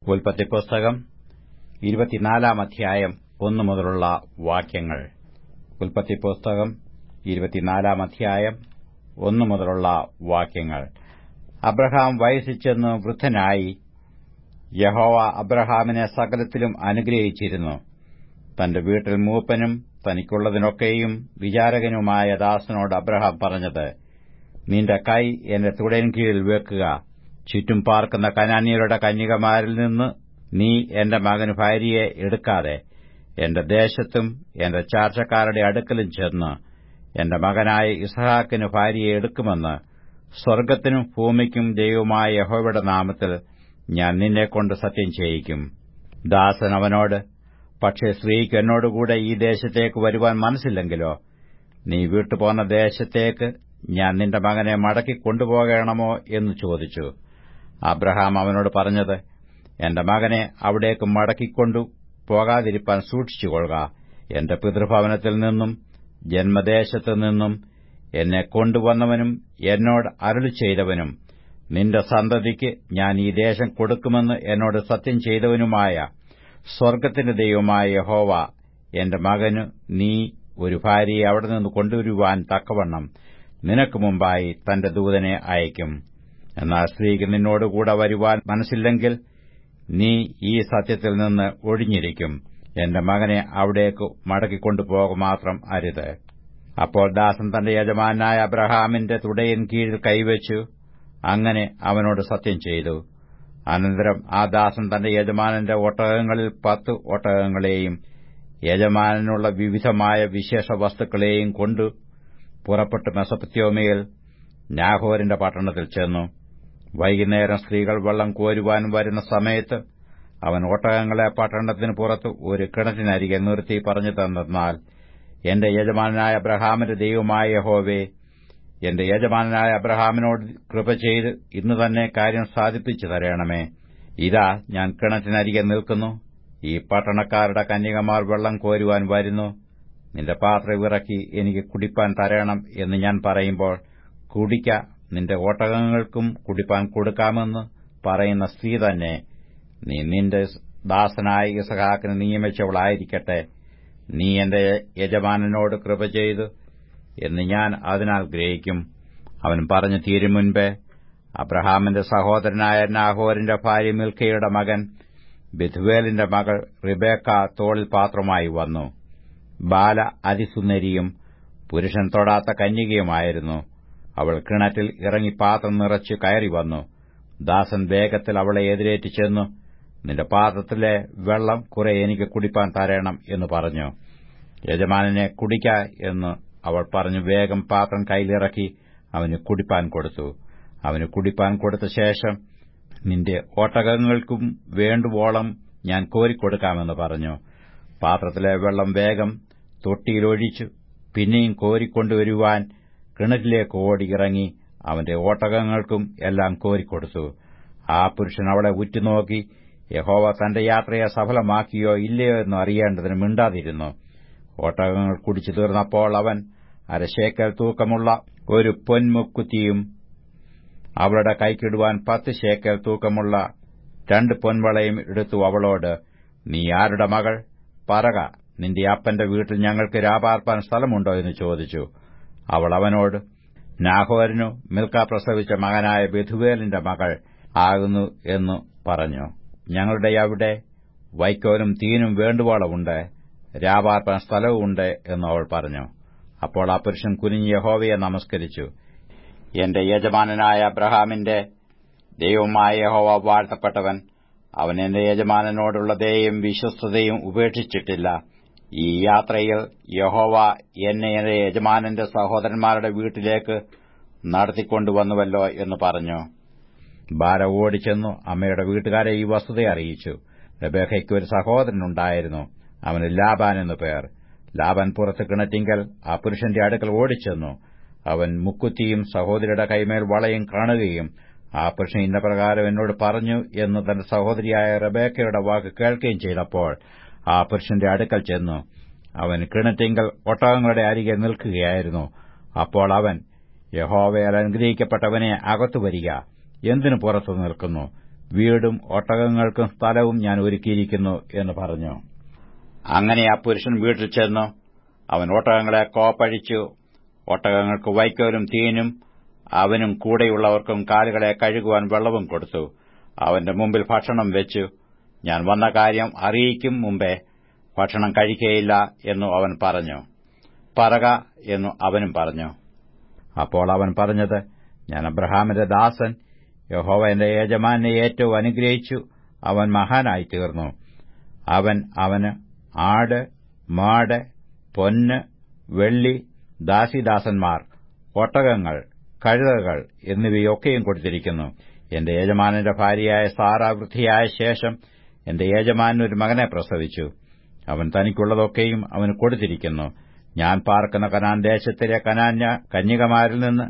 ഉൽപ്പത്തി പുസ്തകം ഇരുപത്തിനാലാം അധ്യായം ഒന്നു മുതലുള്ള വാക്യങ്ങൾ ഉൽപ്പത്തി പുസ്തകം ഇരുപത്തിനാലാം അധ്യായം ഒന്നു മുതലുള്ള വാക്യങ്ങൾ അബ്രഹാം വയസ്സിച്ചെന്ന് വൃദ്ധനായി യഹോവ അബ്രഹാമിനെ സകലത്തിലും അനുഗ്രഹിച്ചിരുന്നു തന്റെ വീട്ടിൽ മൂപ്പനും തനിക്കുള്ളതിനൊക്കെയും വിചാരകനുമായ ദാസനോട് അബ്രഹാം പറഞ്ഞത് നിന്റെ കൈ എന്റെ തുടയിൻ കീഴിൽ വെക്കുക ചുറ്റും പാർക്കുന്ന കനാന്യരുടെ കന്യകമാരിൽ നിന്ന് നീ എന്റെ മകന് ഭാര്യയെ എടുക്കാതെ എന്റെ ദേശത്തും എന്റെ ചാർച്ചക്കാരുടെ അടുക്കലും ചെന്ന് എന്റെ മകനായ ഇസഹാക്കിന് ഭാര്യയെ എടുക്കുമെന്ന് സ്വർഗ്ഗത്തിനും ഭൂമിക്കും ദൈവമായ യഹോവയുടെ നാമത്തിൽ ഞാൻ നിന്നെക്കൊണ്ട് സത്യം ചെയ്യിക്കും ദാസൻ അവനോട് പക്ഷേ സ്ത്രീക്ക് എന്നോടുകൂടെ ഈ ദേശത്തേക്ക് വരുവാൻ മനസ്സില്ലെങ്കിലോ നീ വിട്ടുപോന്ന ദേശത്തേക്ക് ഞാൻ നിന്റെ മകനെ മടക്കി കൊണ്ടുപോകണമോ എന്ന് ചോദിച്ചു അബ്രഹാം അവനോട് പറഞ്ഞത് എന്റെ മകനെ അവിടേക്ക് മടക്കിക്കൊണ്ടു പോകാതിരിപ്പാൻ സൂക്ഷിച്ചുകൊള്ളുക എന്റെ പിതൃഭവനത്തിൽ നിന്നും ജന്മദേശത്തു നിന്നും എന്നെ കൊണ്ടുവന്നവനും എന്നോട് അരുളി ചെയ്തവനും നിന്റെ സന്തതിക്ക് ഞാൻ ഈ ദേശം കൊടുക്കുമെന്ന് എന്നോട് സത്യം ചെയ്തവനുമായ സ്വർഗ്ഗത്തിന്റെ ദൈവമായ യഹോവ എന്റെ മകന് നീ ഒരു ഭാര്യയെ അവിടെ നിന്ന് കൊണ്ടുവരുവാൻ തക്കവണ്ണം നിനക്ക് മുമ്പായി തന്റെ ദൂതനെ അയക്കും എന്നാൽ സ്ത്രീക്ക് നിന്നോടുകൂടെ വരുവാൻ മനസ്സില്ലെങ്കിൽ നീ ഈ സത്യത്തിൽ നിന്ന് ഒഴിഞ്ഞിരിക്കും എന്റെ മകനെ അവിടേക്ക് മടക്കിക്കൊണ്ടുപോക മാത്രം അരുത് അപ്പോൾ ദാസൻ തന്റെ യജമാനായ അബ്രഹാമിന്റെ തുടയിൻ കീഴിൽ കൈവച്ചു അങ്ങനെ അവനോട് സത്യം ചെയ്തു അനന്തരം ആ ദാസൻ തന്റെ യജമാനന്റെ ഒട്ടകങ്ങളിൽ പത്ത് ഒട്ടകങ്ങളെയും യജമാനനുള്ള വിവിധമായ വിശേഷ വസ്തുക്കളെയും കൊണ്ടു പുറപ്പെട്ട് മെസപ്പത്യോമയിൽ നാഹോരിന്റെ പട്ടണത്തിൽ ചെന്നു വൈകുന്നേരം സ്ത്രീകൾ വെള്ളം കോരുവാൻ വരുന്ന സമയത്ത് അവൻ ഒട്ടകങ്ങളെ പട്ടണത്തിന് പുറത്ത് ഒരു കിണറ്റിനരികെ നിർത്തി പറഞ്ഞു തന്നാൽ എന്റെ യജമാനായ അബ്രഹാമിന്റെ ദൈവമായ യഹോവേ എന്റെ യജമാനായ അബ്രഹാമിനോട് കൃപ ചെയ്ത് ഇന്ന് തന്നെ കാര്യം സാധിപ്പിച്ചു തരണമേ ഇതാ ഞാൻ കിണറ്റിനരികെ നിൽക്കുന്നു ഈ പട്ടണക്കാരുടെ കന്യകമാർ വെള്ളം കോരുവാൻ വരുന്നു നിന്റെ പാത്രം ഇറക്കി എനിക്ക് കുടിപ്പാൻ തരണം എന്ന് ഞാൻ പറയുമ്പോൾ കുടിക്ക നിന്റെ ഒട്ടകങ്ങൾക്കും കുടിപ്പാൻ കൊടുക്കാമെന്ന് പറയുന്ന സ്ത്രീ തന്നെ നീ നിന്റെ ദാസനായ ഇസഹാക്കിന് നിയമിച്ചവളായിരിക്കട്ടെ നീ എന്റെ യജമാനനോട് കൃപ ചെയ്തു എന്ന് ഞാൻ അതിനാൽ ഗ്രഹിക്കും അവൻ പറഞ്ഞു തീരും മുൻപേ അബ്രഹാമിന്റെ സഹോദരനായ നാഹോരിന്റെ ഭാര്യ മിൽക്കയുടെ മകൻ ബിഥുവേലിന്റെ മകൾ റിബേക്ക തോളിൽ പാത്രമായി വന്നു ബാല അതിസുന്ദരിയും പുരുഷൻ തൊടാത്ത കന്യകയുമായിരുന്നു അവൾ കിണറ്റിൽ ഇറങ്ങി പാത്രം നിറച്ച് കയറി വന്നു ദാസൻ വേഗത്തിൽ അവളെ എതിരേറ്റ് ചെന്നു നിന്റെ പാത്രത്തിലെ വെള്ളം കുറെ എനിക്ക് കുടിപ്പാൻ തരണം എന്ന് പറഞ്ഞു യജമാനനെ കുടിക്ക എന്ന് അവൾ പറഞ്ഞു വേഗം പാത്രം കയ്യിലിറക്കി അവന് കുടിപ്പാൻ കൊടുത്തു അവന് കുടിപ്പാൻ കൊടുത്ത ശേഷം നിന്റെ ഒട്ടകങ്ങൾക്കും വേണ്ടുവോളം ഞാൻ കോരിക്കൊടുക്കാമെന്ന് പറഞ്ഞു പാത്രത്തിലെ വെള്ളം വേഗം തൊട്ടിയിലൊഴിച്ചു പിന്നെയും കോരിക്കൊണ്ടുവരുവാൻ കിണറ്റിലേക്ക് ഓടിയിറങ്ങി അവന്റെ ഒട്ടകങ്ങൾക്കും എല്ലാം കോരിക്കൊടുത്തു ആ പുരുഷൻ അവളെ ഉറ്റുനോക്കി യഹോവ തന്റെ യാത്രയെ സഫലമാക്കിയോ ഇല്ലയോ എന്ന് അറിയേണ്ടതിന് മിണ്ടാതിരുന്നു ഒട്ടകങ്ങൾ കുടിച്ചു തീർന്നപ്പോൾ അവൻ അരശേക്കൽ തൂക്കമുള്ള ഒരു പൊന്മുക്കുത്തിയും അവളുടെ കൈക്കിടുവാൻ പത്ത് ശേക്കൽ തൂക്കമുള്ള രണ്ട് പൊൻവളയും എടുത്തു അവളോട് നീ ആരുടെ മകൾ പറക നിന്റെ അപ്പന്റെ വീട്ടിൽ ഞങ്ങൾക്ക് രാപാർപ്പാൻ സ്ഥലമുണ്ടോ എന്ന് ചോദിച്ചു അവൾ അവനോട് നാഹോരനു മിൽക്ക പ്രസവിച്ച മകനായ ബെഥുവേലിന്റെ മകൾ ആകുന്നു എന്ന് പറഞ്ഞു ഞങ്ങളുടെ അവിടെ വൈക്കോലും തീനും വേണ്ടുവോളമുണ്ട് രാപാർപ്പാൻ സ്ഥലവുമുണ്ട് എന്ന് അവൾ പറഞ്ഞു അപ്പോൾ ആ പുരുഷൻ കുനിഞ്ഞ് യഹോവയെ നമസ്കരിച്ചു എന്റെ യജമാനനായ അബ്രഹാമിന്റെ ദൈവമായ യഹോവ വാഴ്ത്തപ്പെട്ടവൻ അവൻ എന്റെ യജമാനനോടുള്ള ദയയും വിശ്വസ്തതയും ഉപേക്ഷിച്ചിട്ടില്ല ഈ യാത്രയിൽ യഹോവ എന്നെ എന്റെ യജമാനന്റെ സഹോദരന്മാരുടെ വീട്ടിലേക്ക് നടത്തിക്കൊണ്ടുവന്നുവല്ലോ എന്ന് പറഞ്ഞു ബാല ഓടിച്ചെന്നു അമ്മയുടെ വീട്ടുകാരെ ഈ വസ്തുത അറിയിച്ചു റബേഖയ്ക്ക് ഒരു സഹോദരനുണ്ടായിരുന്നു അവന് ലാബാൻ എന്നു പേർ ലാബാൻ പുറത്ത് കിണറ്റിങ്കൽ ആ പുരുഷന്റെ അടുക്കൽ ഓടിച്ചെന്നു അവൻ മുക്കുത്തിയും സഹോദരിയുടെ കൈമേൽ വളയും കാണുകയും ആ പുരുഷൻ ഇന്ന പ്രകാരം എന്നോട് പറഞ്ഞു എന്ന് തന്റെ സഹോദരിയായ റബേക്കയുടെ വാക്ക് കേൾക്കുകയും ചെയ്തപ്പോൾ ആ പുരുഷന്റെ അടുക്കൽ ചെന്നു അവൻ കിണറ്റിങ്കൽ ഒട്ടകങ്ങളുടെ അരികെ നിൽക്കുകയായിരുന്നു അപ്പോൾ അവൻ യഹോവയാൽ അനുഗ്രഹിക്കപ്പെട്ടവനെ അകത്തു വരിക എന്തിനു പുറത്തു നിൽക്കുന്നു വീടും ഒട്ടകങ്ങൾക്കും സ്ഥലവും ഞാൻ ഒരുക്കിയിരിക്കുന്നു എന്ന് പറഞ്ഞു അങ്ങനെ ആ പുരുഷൻ വീട്ടിൽ ചെന്നു അവൻ ഒട്ടകങ്ങളെ കോപ്പഴിച്ചു ഒട്ടകങ്ങൾക്ക് വൈക്കോലും തീനും അവനും കൂടെയുള്ളവർക്കും കാലുകളെ കഴുകുവാൻ വെള്ളവും കൊടുത്തു അവന്റെ മുമ്പിൽ ഭക്ഷണം വെച്ചു ഞാൻ വന്ന കാര്യം അറിയിക്കും മുമ്പേ ഭക്ഷണം കഴിക്കയില്ല എന്നു അവൻ പറഞ്ഞു പറക എന്നു അവനും പറഞ്ഞു അപ്പോൾ അവൻ പറഞ്ഞത് ഞാൻ അബ്രഹാമിന്റെ ദാസൻ യഹോവ എന്റെ യജമാനെ ഏറ്റവും അനുഗ്രഹിച്ചു അവൻ മഹാനായി തീർന്നു അവൻ അവന് ആട് മാട് പൊന്ന് വെള്ളി ദാസിദാസന്മാർ ഒട്ടകങ്ങൾ കഴുതകൾ എന്നിവയൊക്കെയും കൊടുത്തിരിക്കുന്നു എന്റെ യജമാനന്റെ ഭാര്യയായ സാറ വൃദ്ധിയായ ശേഷം എന്റെ യജമാനൻ ഒരു മകനെ പ്രസവിച്ചു അവൻ തനിക്കുള്ളതൊക്കെയും അവന് കൊടുത്തിരിക്കുന്നു ഞാൻ പാർക്കുന്ന കനാൻ ദേശത്തിലെ കനാന്യ കന്യകമാരിൽ നിന്ന്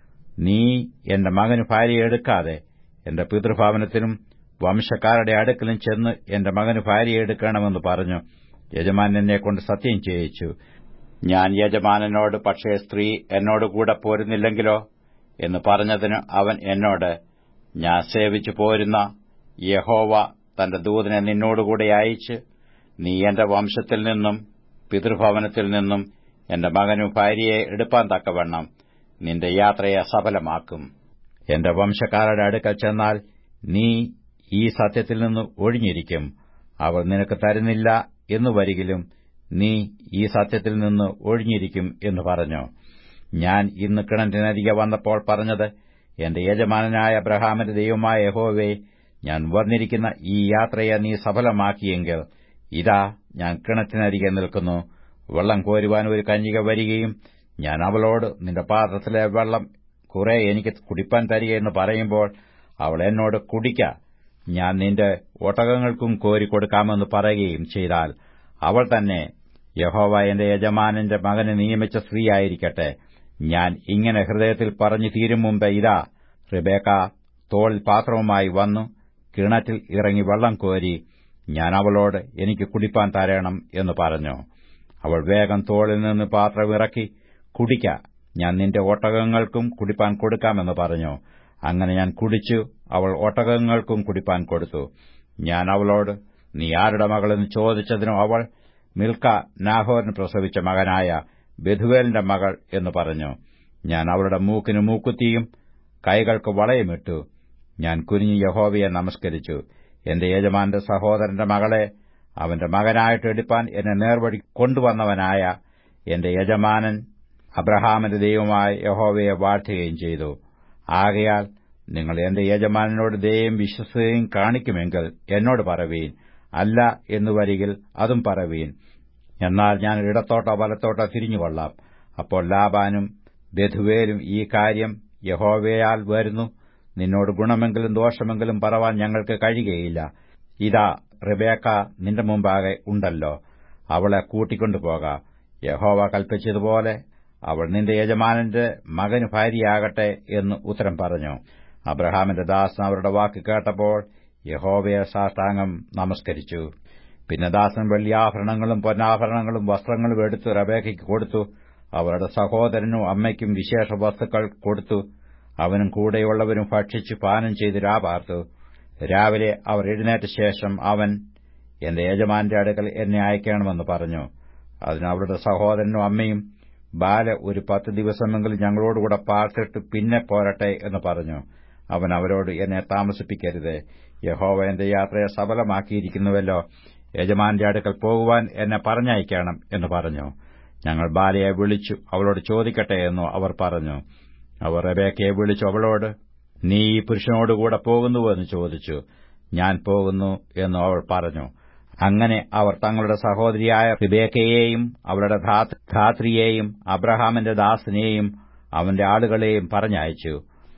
നീ എന്റെ മകന് ഭാര്യയെ എടുക്കാതെ എന്റെ പിതൃഭവനത്തിനും വംശക്കാരുടെ അടുക്കലും ചെന്ന് എന്റെ മകന് ഭാര്യയെ എടുക്കണമെന്ന് പറഞ്ഞു യജമാൻ എന്നെക്കൊണ്ട് സത്യം ചെയ്യിച്ചു ഞാൻ യജമാനനോട് പക്ഷേ സ്ത്രീ എന്നോടുകൂടെ പോരുന്നില്ലെങ്കിലോ എന്ന് പറഞ്ഞതിന് അവൻ എന്നോട് ഞാൻ സേവിച്ചു പോരുന്ന യഹോവ തന്റെ ദൂതനെ നിന്നോടുകൂടെ അയച്ച് നീ എന്റെ വംശത്തിൽ നിന്നും പിതൃഭവനത്തിൽ നിന്നും എന്റെ മകനു ഭാര്യയെ എടുപ്പാൻ തക്കവണ്ണം നിന്റെ യാത്രയെ സഫലമാക്കും എന്റെ വംശക്കാരുടെ അടുക്കൽ ചെന്നാൽ നീ ഈ സത്യത്തിൽ നിന്ന് ഒഴിഞ്ഞിരിക്കും അവർ നിനക്ക് തരുന്നില്ല എന്നു വരികിലും നീ ഈ സത്യത്തിൽ നിന്ന് ഒഴിഞ്ഞിരിക്കും എന്ന് പറഞ്ഞു ഞാൻ ഇന്ന് കിണറ്റിനരികെ വന്നപ്പോൾ പറഞ്ഞത് എന്റെ യജമാനനായ അബ്രഹാമിന്റെ ദൈവമായ യഹോവേ ഞാൻ വന്നിരിക്കുന്ന ഈ യാത്രയെ നീ സഫലമാക്കിയെങ്കിൽ ഇതാ ഞാൻ കിണറ്റിനരികെ നിൽക്കുന്നു വെള്ളം കോരുവാൻ ഒരു കന്യക വരികയും ഞാൻ അവളോട് നിന്റെ പാത്രത്തിലെ വെള്ളം കുറെ എനിക്ക് കുടിപ്പാൻ തരികയെന്ന് പറയുമ്പോൾ അവൾ എന്നോട് കുടിക്ക ഞാൻ നിന്റെ ഒട്ടകങ്ങൾക്കും കോരിക്കൊടുക്കാമെന്ന് പറയുകയും ചെയ്താൽ അവൾ തന്നെ യഹോവ എന്റെ യജമാനന്റെ മകനെ നിയമിച്ച സ്ത്രീയായിരിക്കട്ടെ ഞാൻ ഇങ്ങനെ ഹൃദയത്തിൽ പറഞ്ഞു തീരും മുമ്പ് ഇതാ റിബേക്ക തോളിൽ പാത്രവുമായി വന്നു കിണറ്റിൽ ഇറങ്ങി വെള്ളം കോരി ഞാൻ അവളോട് എനിക്ക് കുടിപ്പാൻ തരണം എന്ന് പറഞ്ഞു അവൾ വേഗം തോളിൽ നിന്ന് പാത്രം ഇറക്കി കുടിക്ക ഞാൻ നിന്റെ ഒട്ടകങ്ങൾക്കും കുടിപ്പാൻ കൊടുക്കാമെന്ന് പറഞ്ഞു അങ്ങനെ ഞാൻ കുടിച്ചു അവൾ ഒട്ടകങ്ങൾക്കും കുടിപ്പാൻ കൊടുത്തു ഞാൻ അവളോട് നീ ആരുടെ മകളെന്ന് ചോദിച്ചതിനു അവൾ മിൽക്ക നാഹോറിന് പ്രസവിച്ച മകനായ ബെധുവേലിന്റെ മകൾ എന്ന് പറഞ്ഞു ഞാൻ അവളുടെ മൂക്കിന് മൂക്കുത്തിയും കൈകൾക്ക് വളയുമിട്ടു ഞാൻ കുനിഞ്ഞ് യഹോവയെ നമസ്കരിച്ചു എന്റെ യജമാന്റെ സഹോദരന്റെ മകളെ അവന്റെ മകനായിട്ട് എടുപ്പാൻ എന്നെ നേർവഴി കൊണ്ടുവന്നവനായ എന്റെ യജമാനൻ അബ്രഹാമിന്റെ ദൈവമായ യഹോവയെ വാഴ്ത്തുകയും ചെയ്തു ആകയാൽ നിങ്ങൾ എന്റെ യജമാനനോട് ദയം വിശ്വസതയും കാണിക്കുമെങ്കിൽ എന്നോട് പറവീൻ അല്ല എന്നു വരികിൽ അതും പറവീൻ എന്നാൽ ഞാൻ ഇടത്തോട്ടോ വലത്തോട്ടോ തിരിഞ്ഞുകൊള്ളാം അപ്പോൾ ലാബാനും ബധുവേലും ഈ കാര്യം യഹോവയാൽ വരുന്നു നിന്നോട് ഗുണമെങ്കിലും ദോഷമെങ്കിലും പറവാൻ ഞങ്ങൾക്ക് കഴിയുകയില്ല ഇതാ റിബേക്ക നിന്റെ മുമ്പാകെ ഉണ്ടല്ലോ അവളെ കൂട്ടിക്കൊണ്ടുപോക യഹോവ കൽപ്പിച്ചതുപോലെ അവൾ നിന്റെ യജമാനന്റെ മകന് ഭാര്യയാകട്ടെ എന്ന് ഉത്തരം പറഞ്ഞു അബ്രഹാമിന്റെ ദാസൻ അവരുടെ വാക്ക് കേട്ടപ്പോൾ യഹോവയെ സാഷ്ടാംഗം നമസ്കരിച്ചു പിന്നെ ദാസൻ വെള്ളിയാഭരണങ്ങളും പൊന്നാഭരണങ്ങളും വസ്ത്രങ്ങളും എടുത്ത് റബേക്കയ്ക്ക് കൊടുത്തു അവരുടെ സഹോദരനും അമ്മയ്ക്കും വിശേഷ വസ്തുക്കൾ കൊടുത്തു അവനും കൂടെയുള്ളവരും ഭക്ഷിച്ചു പാനം ചെയ്ത് രാപാർത്തു രാവിലെ അവർ എഴുന്നേറ്റ ശേഷം അവൻ എന്റെ യജമാന്റെ അടുക്കൽ എന്നെ അയക്കണമെന്ന് പറഞ്ഞു അതിന് അവരുടെ സഹോദരനും അമ്മയും ബാല ഒരു പത്ത് ദിവസമെങ്കിലും ഞങ്ങളോടുകൂടെ പാർത്തിട്ട് പിന്നെ പോരട്ടെ എന്ന് പറഞ്ഞു അവൻ അവരോട് എന്നെ താമസിപ്പിക്കരുത് യഹോവ എന്റെ യാത്രയെ സഫലമാക്കിയിരിക്കുന്നുവല്ലോ യജമാന്റെ അടുക്കൽ പോകുവാൻ എന്നെ പറഞ്ഞയക്കണം എന്ന് പറഞ്ഞു ഞങ്ങൾ ബാലയെ വിളിച്ചു അവളോട് ചോദിക്കട്ടെ എന്നു അവർ പറഞ്ഞു അവർ റബേക്കയെ വിളിച്ചു അവളോട് നീ ഈ പുരുഷനോടുകൂടെ പോകുന്നുവെന്ന് ചോദിച്ചു ഞാൻ പോകുന്നു എന്ന് അവൾ പറഞ്ഞു അങ്ങനെ അവർ തങ്ങളുടെ സഹോദരിയായ റിബേക്കയെയും അവളുടെ ധാത്രിയെയും അബ്രഹാമിന്റെ ദാസനെയും അവന്റെ ആളുകളെയും പറഞ്ഞയച്ചു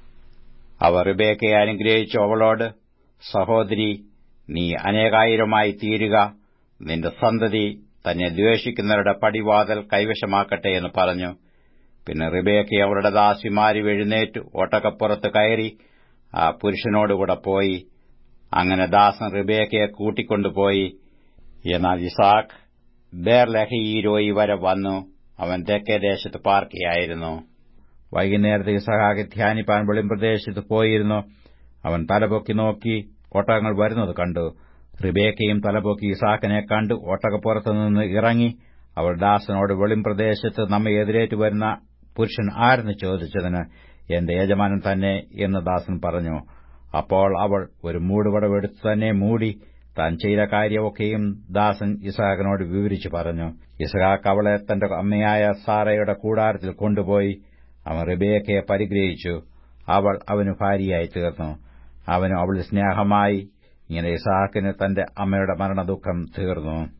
അവർ റിബേക്കയെ അനുഗ്രഹിച്ചു അവളോട് സഹോദരി നീ അനേകായിരമായി തീരുക നിന്റെ സന്തതി തന്നെ ദ്വേഷിക്കുന്നവരുടെ പടിവാതൽ കൈവശമാക്കട്ടെ എന്ന് പറഞ്ഞു പിന്നെ റിബേക്കെ അവരുടെ ദാസിമാരി എഴുന്നേറ്റു ഒട്ടകപ്പുറത്ത് കയറി ആ പുരുഷനോടുകൂടെ പോയി അങ്ങനെ ദാസൻ റിബേക്കയെ കൂട്ടിക്കൊണ്ടുപോയി എന്നാൽ ഇസാഖ് ബേർലഹീരോയി വരെ വന്നു അവൻ തെക്കേ ദേശത്ത് പാർക്കുകയായിരുന്നു വൈകുന്നേരത്തെ ഇസഹാക്ക് ധ്യാനിപ്പാൻ വെളിമ്പ്രദേശത്ത് പോയിരുന്നു അവൻ തലപൊക്കി നോക്കി ഒട്ടകങ്ങൾ വരുന്നത് കണ്ടു റിബേക്കയും തലപൊക്കി ഇസാക്കിനെ കണ്ടു ഒട്ടകപ്പുറത്തുനിന്ന് ഇറങ്ങി അവൾ ദാസനോട് വെളിംപ്രദേശത്ത് നമ്മെ എതിരേറ്റു വരുന്ന പുരുഷൻ ആരെന്ന് ചോദിച്ചതിന് എന്റെ യജമാനൻ തന്നെ എന്ന് ദാസൻ പറഞ്ഞു അപ്പോൾ അവൾ ഒരു മൂടുപടവെടുത്ത് തന്നെ മൂടി താൻ ചെയ്ത കാര്യമൊക്കെയും ദാസൻ ഇസഹാക്കിനോട് വിവരിച്ചു പറഞ്ഞു ഇസഹാക്ക് അവളെ തന്റെ അമ്മയായ സാറയുടെ കൂടാരത്തിൽ കൊണ്ടുപോയി അവൻ റിബേക്കയെ പരിഗ്രഹിച്ചു അവൾ അവന് ഭാര്യയായി തീർന്നു അവനും അവൾ സ്നേഹമായി ഇങ്ങനെ ഇസഹാക്കിന് തന്റെ അമ്മയുടെ മരണദുഃഖം തീർന്നു